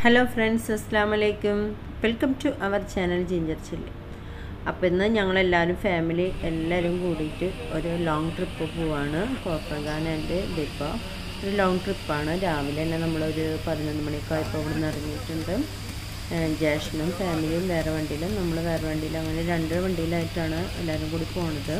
hello friends അസ്സാം വലൈക്കും welcome to our channel Ginger Chilli അപ്പോൾ ഇന്ന് ഞങ്ങളെല്ലാവരും ഫാമിലി എല്ലാവരും കൂടിയിട്ട് ഒരു ലോങ് ട്രിപ്പ് പോവാണ് കോപ്പർഗാൻ ആൻഡ് ദിപ്പ ഒരു ലോങ് ട്രിപ്പാണ് രാവിലെ തന്നെ നമ്മളൊരു പതിനൊന്ന് മണിക്കായപ്പോൾ ഇവിടെ നിന്ന് ഇറങ്ങിയിട്ടുണ്ട് ജേഷനും ഫാമിലിയും വേറെ വണ്ടിയിലും നമ്മൾ വേറെ വണ്ടിയിലും അങ്ങനെ രണ്ട് വണ്ടിയിലായിട്ടാണ് എല്ലാവരും കൂടി പോണത്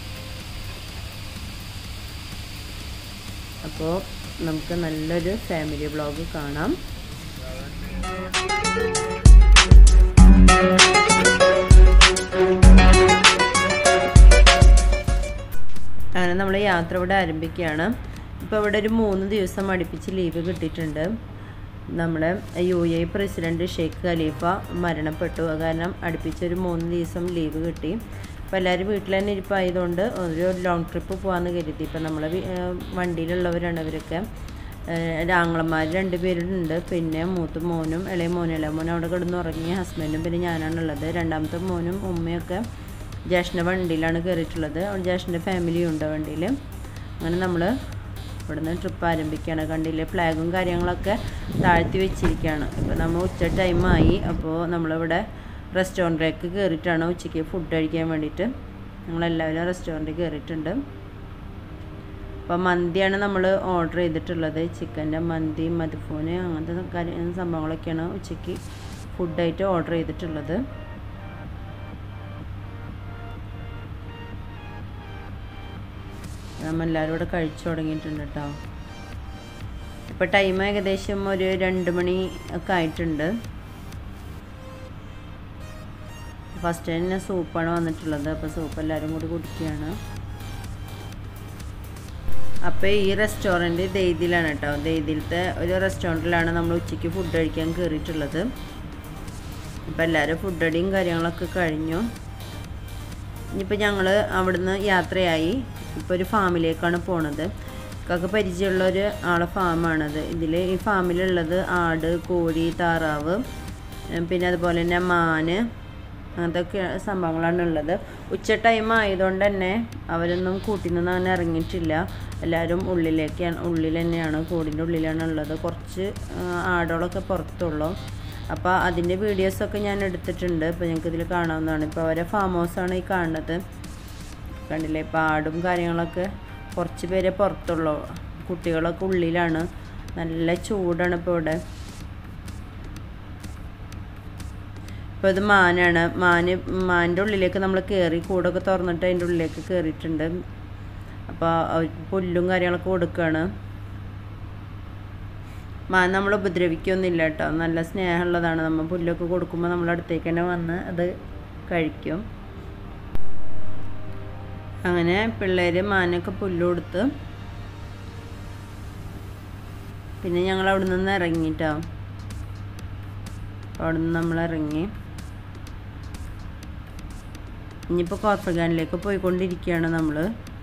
അപ്പോൾ നമുക്ക് നല്ലൊരു ഫാമിലി വ്ളോഗ് കാണാം അങ്ങനെ നമ്മൾ യാത്ര ഇവിടെ ആരംഭിക്കുകയാണ് ഇപ്പോൾ ഇവിടെ ഒരു മൂന്ന് ദിവസം അടുപ്പിച്ച് ലീവ് കിട്ടിയിട്ടുണ്ട് നമ്മുടെ U A president Sheikh Khalifa മരണപ്പെട്ടു അത് കാരണം അടുപ്പിച്ചൊരു മൂന്ന് ദിവസം ലീവ് കിട്ടി അപ്പോൾ എല്ലാവരും വീട്ടിൽ തന്നെ ഇരിപ്പായതുകൊണ്ട് ഒരു ലോങ് ട്രിപ്പ് പോകാമെന്ന് കരുതി ഇപ്പം നമ്മളെ വണ്ടിയിലുള്ളവരാണ് ഇവരൊക്കെ ആങ്ങളമാർ രണ്ട് പേരുണ്ട് പിന്നെ മൂത്ത മോനും ഇളയ മോനും ഇളയ മോനും അവിടെ കിടന്ന് ഉറങ്ങി ഹസ്ബൻഡും പിന്നെ ഞാനാണുള്ളത് രണ്ടാമത്തെ മോനും ഉമ്മയൊക്കെ ജേഷൻ്റെ വണ്ടിയിലാണ് കയറിയിട്ടുള്ളത് അവിടെ ജേഷൻ്റെ ഫാമിലിയും ഉണ്ട് വണ്ടിയിൽ അങ്ങനെ നമ്മൾ ഇവിടുന്ന് ട്രിപ്പ് ആരംഭിക്കുകയാണ് കണ്ടില്ലേ ഫ്ലാഗും കാര്യങ്ങളൊക്കെ താഴ്ത്തി വെച്ചിരിക്കുകയാണ് ഇപ്പോൾ നമ്മൾ ഉച്ച ടൈമായി അപ്പോൾ നമ്മളിവിടെ റെസ്റ്റോറൻറ്റിലേക്ക് കയറിയിട്ടാണ് ഉച്ചയ്ക്ക് ഫുഡ് കഴിക്കാൻ വേണ്ടിയിട്ട് ഞങ്ങളെല്ലാവരും റെസ്റ്റോറൻറ്റിൽ കയറിയിട്ടുണ്ട് അപ്പോൾ മന്തിയാണ് നമ്മൾ ഓർഡർ ചെയ്തിട്ടുള്ളത് ചിക്കൻ്റെ മന്തി മധുഫൂന് അങ്ങനത്തെ കാര്യം സംഭവങ്ങളൊക്കെയാണ് ഉച്ചയ്ക്ക് ഫുഡായിട്ട് ഓർഡർ ചെയ്തിട്ടുള്ളത് നമ്മളെല്ലാവരും ഇവിടെ കഴിച്ചു തുടങ്ങിയിട്ടുണ്ട് കേട്ടോ ഇപ്പോൾ ടൈം ഏകദേശം ഒരു രണ്ട് മണി ഒക്കെ ആയിട്ടുണ്ട് ഫസ്റ്റ് തന്നെ സൂപ്പാണ് വന്നിട്ടുള്ളത് അപ്പോൾ സൂപ്പ് എല്ലാവരും കൂടി കുടിക്കുകയാണ് അപ്പോൾ ഈ റെസ്റ്റോറൻറ്റ് ദെയ്തിലാണ് കേട്ടോ ദെയ്തിലത്തെ ഒരു റെസ്റ്റോറൻറ്റിലാണ് നമ്മൾ ഉച്ചയ്ക്ക് ഫുഡ് കഴിക്കാൻ കയറിയിട്ടുള്ളത് അപ്പോൾ എല്ലാവരും ഫുഡ് അടിയും കാര്യങ്ങളൊക്കെ കഴിഞ്ഞു ഇനിയിപ്പോൾ ഞങ്ങൾ അവിടുന്ന് യാത്രയായി ഇപ്പോൾ ഒരു ഫാമിലേക്കാണ് പോണത് ഒക്കെ പരിചയമുള്ള ഒരു ആളെ ഫാമാണത് ഇതിൽ ഈ ഫാമിലുള്ളത് ആട് കോഴി താറാവ് പിന്നെ അതുപോലെ തന്നെ മാന് അങ്ങനത്തെ സംഭവങ്ങളാണ് ഉള്ളത് ഉച്ച ടൈം ആയതുകൊണ്ട് തന്നെ അവരൊന്നും കൂട്ടി നിന്ന് അങ്ങനെ ഇറങ്ങിയിട്ടില്ല എല്ലാവരും ഉള്ളിലേക്കാണ് ഉള്ളിൽ തന്നെയാണ് കൂടിൻ്റെ ഉള്ളിലാണ് ഉള്ളത് കുറച്ച് ആടുകളൊക്കെ പുറത്തുള്ളൂ അപ്പോൾ അതിൻ്റെ വീഡിയോസൊക്കെ ഞാൻ എടുത്തിട്ടുണ്ട് ഇപ്പോൾ ഞങ്ങൾക്ക് ഇതിൽ കാണാവുന്നതാണ് ഇപ്പോൾ അവരെ ഫാം ഹൗസാണ് ഈ കാണുന്നത് കണ്ടില്ലേ ഇപ്പോൾ ആടും കാര്യങ്ങളൊക്കെ കുറച്ച് പേരെ പുറത്തുള്ളൂ കുട്ടികളൊക്കെ ഉള്ളിലാണ് നല്ല ചൂടാണ് ഇപ്പോൾ ഇവിടെ ഇപ്പോൾ ഇത് മാനാണ് മാന് മാൻ്റെ ഉള്ളിലേക്ക് നമ്മൾ കയറി കൂടൊക്കെ തുറന്നിട്ട് അതിൻ്റെ ഉള്ളിലേക്ക് കയറിയിട്ടുണ്ട് അപ്പോൾ പുല്ലും കാര്യങ്ങളൊക്കെ കൊടുക്കുകയാണ് മാൻ നമ്മൾ ഉപദ്രവിക്കൊന്നുമില്ല കേട്ടോ നല്ല സ്നേഹമുള്ളതാണ് നമ്മൾ പുല്ലൊക്കെ കൊടുക്കുമ്പോൾ നമ്മൾ അടുത്തേക്ക് തന്നെ വന്ന് അത് കഴിക്കും അങ്ങനെ പിള്ളേർ മാനൊക്കെ പുല്ല് കൊടുത്ത് പിന്നെ ഞങ്ങൾ അവിടെ നിന്ന് ഇറങ്ങിട്ടോ അവിടെ നിന്ന് നമ്മൾ ഇറങ്ങി ഇനിയിപ്പോൾ കോർപ്പഗാനിലേക്ക് പോയിക്കൊണ്ടിരിക്കുകയാണ് നമ്മൾ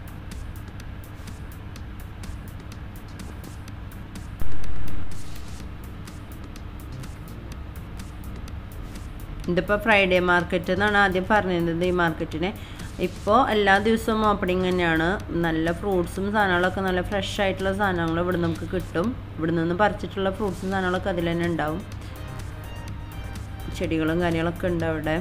ഇതിപ്പോൾ ഫ്രൈഡേ മാർക്കറ്റ് എന്നാണ് ആദ്യം പറഞ്ഞിരുന്നത് ഈ മാർക്കറ്റിനെ ഇപ്പോൾ എല്ലാ ദിവസവും ഓപ്പണിങ് തന്നെയാണ് നല്ല ഫ്രൂട്ട്സും സാധനങ്ങളൊക്കെ നല്ല ഫ്രഷ് ആയിട്ടുള്ള സാധനങ്ങൾ ഇവിടെ നമുക്ക് കിട്ടും ഇവിടെ നിന്ന് പറിച്ചിട്ടുള്ള ഫ്രൂട്ട്സും സാധനങ്ങളൊക്കെ അതിൽ തന്നെ ഉണ്ടാവും ചെടികളും കാര്യങ്ങളൊക്കെ ഉണ്ട് അവിടെ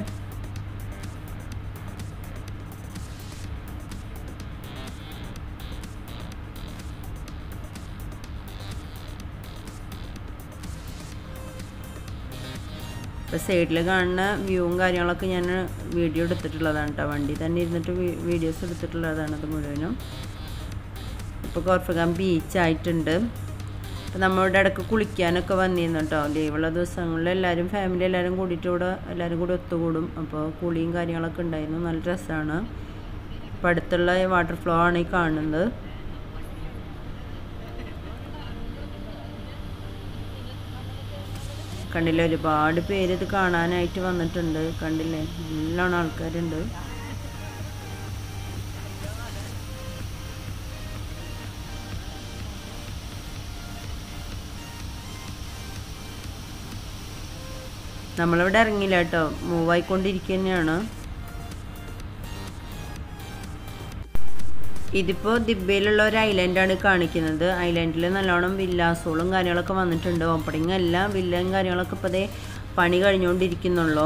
ഇപ്പോൾ സൈഡിൽ കാണുന്ന വ്യൂവും കാര്യങ്ങളൊക്കെ ഞാൻ വീഡിയോ എടുത്തിട്ടുള്ളതാണ് കേട്ടോ വണ്ടി തന്നെ ഇരുന്നിട്ട് വീഡിയോസ് എടുത്തിട്ടുള്ളതാണ് അത് മുഴുവനും ഇപ്പോൾ കോർഫഗാം ബീച്ചായിട്ടുണ്ട് അപ്പോൾ നമ്മളിവിടെ ഇടയ്ക്ക് കുളിക്കാനൊക്കെ വന്നിരുന്നു കേട്ടോ ലീവുള്ള ദിവസങ്ങളിൽ എല്ലാവരും ഫാമിലി എല്ലാവരും കൂടിയിട്ട് ഇവിടെ എല്ലാവരും കൂടി ഒത്തുകൂടും അപ്പോൾ കുളിയും കാര്യങ്ങളൊക്കെ ഉണ്ടായിരുന്നു നല്ല രസമാണ് അപ്പോൾ അടുത്തുള്ള വാട്ടർ ഫ്ലോ ആണ് ഈ കാണുന്നത് കണ്ടില്ലേ ഒരുപാട് പേര് ഇത് കാണാനായിട്ട് വന്നിട്ടുണ്ട് കണ്ടില്ലേ നല്ലോണം ആൾക്കാരുണ്ട് നമ്മളിവിടെ ഇറങ്ങില്ല കേട്ടോ മൂവ് ആയിക്കൊണ്ടിരിക്കുക തന്നെയാണ് ഇതിപ്പോൾ ദിബയിലുള്ള ഒരു ഐലൻഡാണ് കാണിക്കുന്നത് ഐലൻഡിൽ നല്ലോണം വില്ലാസോളും കാര്യങ്ങളൊക്കെ വന്നിട്ടുണ്ട് ഓപ്പണിംഗ് അല്ല വില്ലയും കാര്യങ്ങളൊക്കെ ഇപ്പോൾ അതേ പണി കഴിഞ്ഞുകൊണ്ടിരിക്കുന്നുള്ളൂ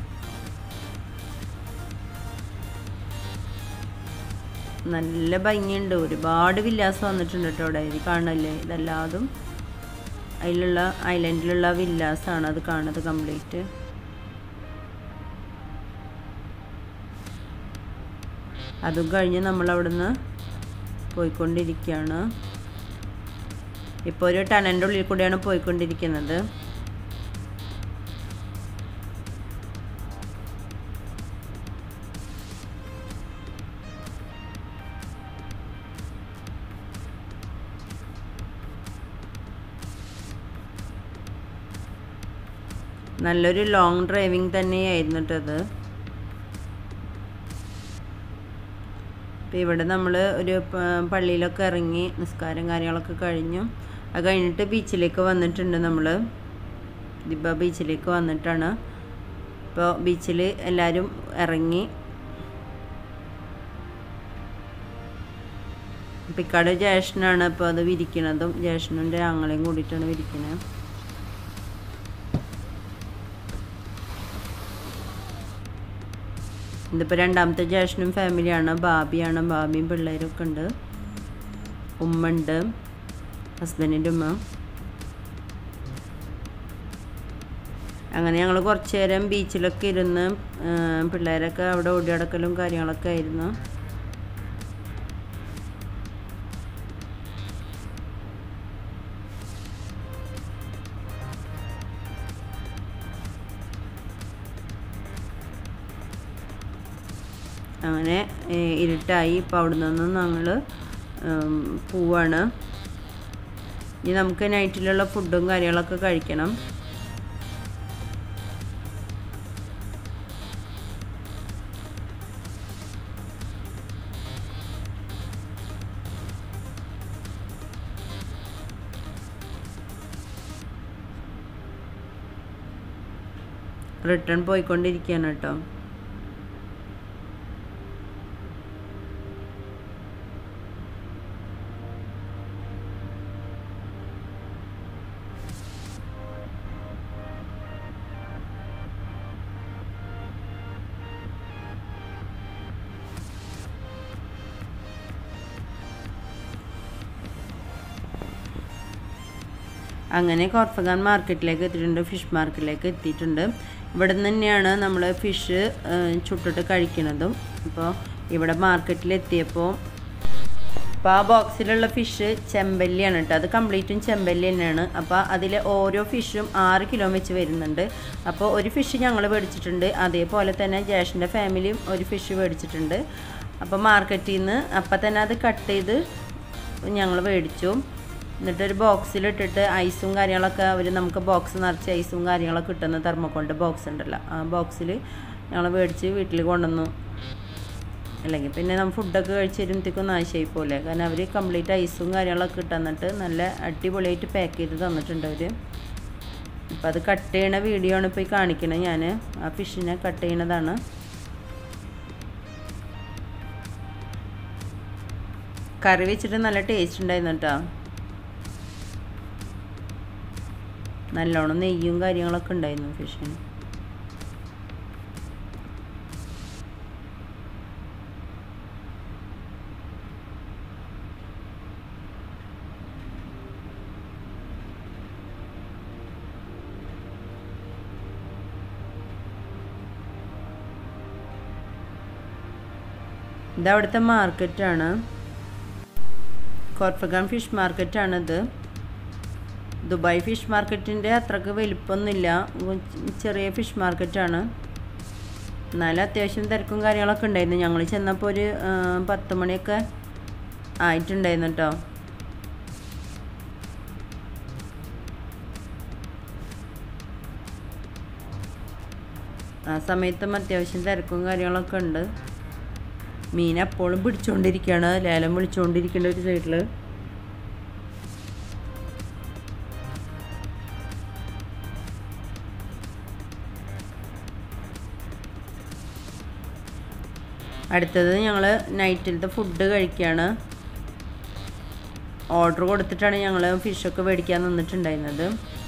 നല്ല ഭംഗിയുണ്ട് ഒരുപാട് വില്ലാസ് വന്നിട്ടുണ്ട് കേട്ടോ അവിടെ ഇത് കാണല്ലേ ഇതെല്ലാതും അതിലുള്ള ഐലൻഡിലുള്ള വില്ലാസാണ് അത് കാണുന്നത് കംപ്ലീറ്റ് അതും കഴിഞ്ഞ് നമ്മൾ അവിടുന്ന് പോയിക്കൊണ്ടിരിക്കുകയാണ് ഇപ്പോൾ ഒരു ടണലിൻ്റെ ഉള്ളിൽ കൂടെയാണ് പോയിക്കൊണ്ടിരിക്കുന്നത് നല്ലൊരു ലോങ് ഡ്രൈവിംഗ് തന്നെയായിരുന്നു കേട്ടത് അപ്പോൾ ഇവിടെ നമ്മൾ ഒരു പ- പള്ളിയിലൊക്കെ ഇറങ്ങി നിസ്കാരം കാര്യങ്ങളൊക്കെ കഴിഞ്ഞു അത് കഴിഞ്ഞിട്ട് ബീച്ചിലേക്ക് വന്നിട്ടുണ്ട് നമ്മൾ ദിബ ബീച്ചിലേക്ക് വന്നിട്ടാണ് ഇപ്പോൾ ബീച്ചിൽ എല്ലാവരും ഇറങ്ങി പിക്കാട് ജേഷനാണ് ഇപ്പോൾ അത് വിരിക്കണതും ജേഷനുൻ്റെ ആങ്ങളെയും കൂടിയിട്ടാണ് വിരിക്കുന്നത് ഇതിപ്പോൾ രണ്ടാമത്തെ ജേഷനും ഫാമിലിയാണ് ബാബിയാണ് ബാബിയും പിള്ളേരും ഒക്കെ ഉണ്ട് ഉമ്മ ഉണ്ട് ഹസ്ബൻഡിൻ്റെ ഉമ്മ അങ്ങനെ ഞങ്ങൾ കുറച്ച് നേരം ബീച്ചിലൊക്കെ ഇരുന്ന് ആ, പിള്ളേരൊക്കെ അവിടെ ഓടിയടക്കലും കാര്യങ്ങളൊക്കെ ആയിരുന്നു അങ്ങനെ ഏ, ഇരുട്ടായി ഇപ്പോൾ അവിടെ നിന്നും ഞങ്ങൾ പോവാണ് ഇനി നമുക്ക് നൈറ്റിലുള്ള ഫുഡും കാര്യങ്ങളൊക്കെ കഴിക്കണം റിട്ടേൺ പോയിക്കൊണ്ടിരിക്കുകയാണ് കേട്ടോ അങ്ങനെ കോർഫഗാൻ മാർക്കറ്റിലേക്ക് എത്തിയിട്ടുണ്ട് ഫിഷ് മാർക്കറ്റിലേക്ക് എത്തിയിട്ടുണ്ട് ഇവിടെ നിന്ന് തന്നെയാണ് നമ്മൾ ഫിഷ് ചുട്ടിട്ട് കഴിക്കുന്നതും അപ്പോൾ ഇവിടെ മാർക്കറ്റിൽ എത്തിയപ്പോൾ അപ്പോൾ ആ ബോക്സിലുള്ള ഫിഷ് ചെമ്പല്ലിയാണ് കേട്ടോ അത് കംപ്ലീറ്റും ചെമ്പല്ലി തന്നെയാണ് അപ്പോൾ അതിൽ ഓരോ ഫിഷും ആറ് കിലോ വെച്ച് വരുന്നുണ്ട് അപ്പോൾ ഒരു ഫിഷ് ഞങ്ങൾ മേടിച്ചിട്ടുണ്ട് അതേപോലെ തന്നെ ജേഷൻ്റെ ഫാമിലിയും ഒരു ഫിഷ് മേടിച്ചിട്ടുണ്ട് അപ്പോൾ മാർക്കറ്റിൽ നിന്ന് അപ്പം തന്നെ അത് കട്ട് ചെയ്ത് ഞങ്ങൾ മേടിച്ചു എന്നിട്ടൊരു ബോക്സിലിട്ടിട്ട് ഐസും കാര്യങ്ങളൊക്കെ അവർ നമുക്ക് ബോക്സ് നിറച്ച് ഐസും കാര്യങ്ങളൊക്കെ കിട്ടുന്ന തെർമോക്കോളിൻ്റെ ബോക്സ് ഉണ്ടല്ലോ ആ ബോക്സിൽ ഞങ്ങൾ മേടിച്ച് വീട്ടിൽ കൊണ്ടുവന്നു അല്ലെങ്കിൽ പിന്നെ നമ്മൾ ഫുഡൊക്കെ കഴിച്ച് വരുമ്പോഴത്തേക്കും നാശമായി പോലെ കാരണം അവർ കംപ്ലീറ്റ് ഐസും കാര്യങ്ങളൊക്കെ ഇട്ടന്നിട്ട് നല്ല അടിപൊളിയായിട്ട് പാക്ക് ചെയ്ത് തന്നിട്ടുണ്ട് അവർ അപ്പം അത് കട്ട് ചെയ്യണ വീഡിയോ ആണ് ഇപ്പോൾ ഈ കാണിക്കണത് ഞാൻ ആ ഫിഷിനെ കട്ട് ചെയ്യണതാണ് കറി വെച്ചിട്ട് നല്ല ടേസ്റ്റ് ഉണ്ടായിരുന്നു കേട്ടോ നല്ലോണം നെയ്യും കാര്യങ്ങളൊക്കെ ഉണ്ടായിരുന്നു ഫിഷിന് ഇത് അവിടുത്തെ മാർക്കറ്റാണ് കോർഫഗാൻ ഫിഷ് മാർക്കറ്റാണിത് ദുബായ് ഫിഷ് മാർക്കറ്റിൻ്റെ അത്രക്ക് വലിപ്പമൊന്നുമില്ല ചെറിയ ഫിഷ് മാർക്കറ്റാണ് എന്നാലും അത്യാവശ്യം തിരക്കും കാര്യങ്ങളൊക്കെ ഉണ്ടായിരുന്നു ഞങ്ങൾ ചെന്നപ്പോൾ ഒരു ആ, പത്ത് മണിയൊക്കെ ആയിട്ടുണ്ടായിരുന്നു കേട്ടോ ആ സമയത്തും അത്യാവശ്യം തിരക്കും കാര്യങ്ങളൊക്കെ ഉണ്ട് മീൻ എപ്പോഴും പിടിച്ചുകൊണ്ടിരിക്കുകയാണ് ലേലം വിളിച്ചുകൊണ്ടിരിക്കേണ്ട ഒരു സൈഡിൽ അടുത്തത് ഞങ്ങൾ നൈറ്റിലത്തെ ഫുഡ് കഴിക്കുകയാണ് ഓർഡർ കൊടുത്തിട്ടാണ് ഞങ്ങൾ ഫിഷൊക്കെ മേടിക്കാൻ നിന്നിട്ടുണ്ടായിരുന്നത്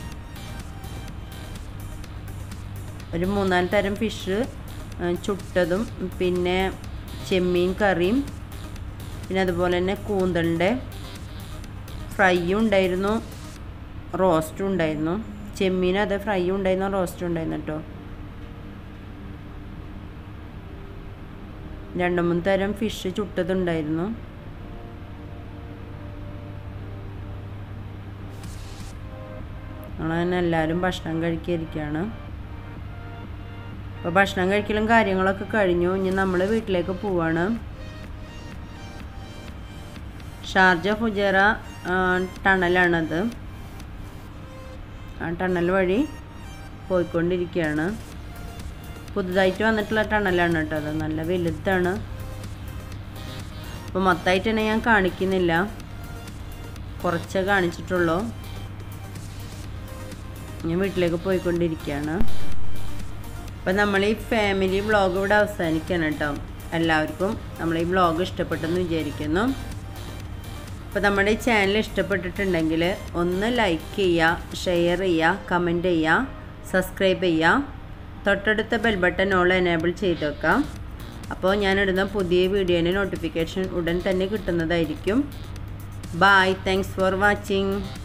ഒരു മൂന്നാല് തരം ഫിഷ് ചുട്ടതും പിന്നെ ചെമ്മീൻ കറിയും പിന്നെ അതുപോലെ തന്നെ കൂന്തളിൻ്റെ ഫ്രൈയും ഉണ്ടായിരുന്നു റോസ്റ്റും ഉണ്ടായിരുന്നു ചെമ്മീൻ അത് ഫ്രൈയും ഉണ്ടായിരുന്നു റോസ്റ്റും ഉണ്ടായിരുന്നു കേട്ടോ രണ്ട് മൂന്ന് തരം ഫിഷ് ചുട്ടതുണ്ടായിരുന്നു ഞങ്ങളങ്ങനെ എല്ലാവരും ഭക്ഷണം കഴിക്കാതിരിക്കുകയാണ് അപ്പോൾ ഭക്ഷണം കഴിക്കലും കാര്യങ്ങളൊക്കെ കഴിഞ്ഞു ഇനി നമ്മൾ വീട്ടിലേക്ക് പോവാണ് ഷാർജ ഫുജറ ടണലാണത് ആ ടണൽ വഴി പോയിക്കൊണ്ടിരിക്കുകയാണ് പുതുതായിട്ട് വന്നിട്ടുള്ള ടണലാണ് കേട്ടോ അത് നല്ല വലുതാണ് അപ്പോൾ മൊത്തമായിട്ട് തന്നെ ഞാൻ കാണിക്കുന്നില്ല കുറച്ചേ കാണിച്ചിട്ടുള്ളൂ ഞാൻ വീട്ടിലേക്ക് പോയിക്കൊണ്ടിരിക്കുകയാണ് അപ്പം നമ്മൾ ഈ ഫാമിലി വ്ളോഗ് ഇവിടെ അവസാനിക്കുകയാണ് കേട്ടോ എല്ലാവർക്കും നമ്മൾ ഈ വ്ളോഗ് ഇഷ്ടപ്പെട്ടെന്ന് വിചാരിക്കുന്നു അപ്പോൾ നമ്മുടെ ഈ ചാനൽ ഇഷ്ടപ്പെട്ടിട്ടുണ്ടെങ്കിൽ ഒന്ന് ലൈക്ക് ചെയ്യുക ഷെയർ ചെയ്യുക കമൻറ്റ് ചെയ്യുക സബ്സ്ക്രൈബ് ചെയ്യുക തൊട്ടടുത്ത ബെൽ ബട്ടൺ ഓൾ എനേബിൾ ചെയ്ത് വെക്കാം അപ്പോൾ ഞാനിടുന്ന പുതിയ വീഡിയോൻ്റെ നോട്ടിഫിക്കേഷൻ ഉടൻ തന്നെ കിട്ടുന്നതായിരിക്കും ബായ് താങ്ക്സ് ഫോർ വാച്ചിങ്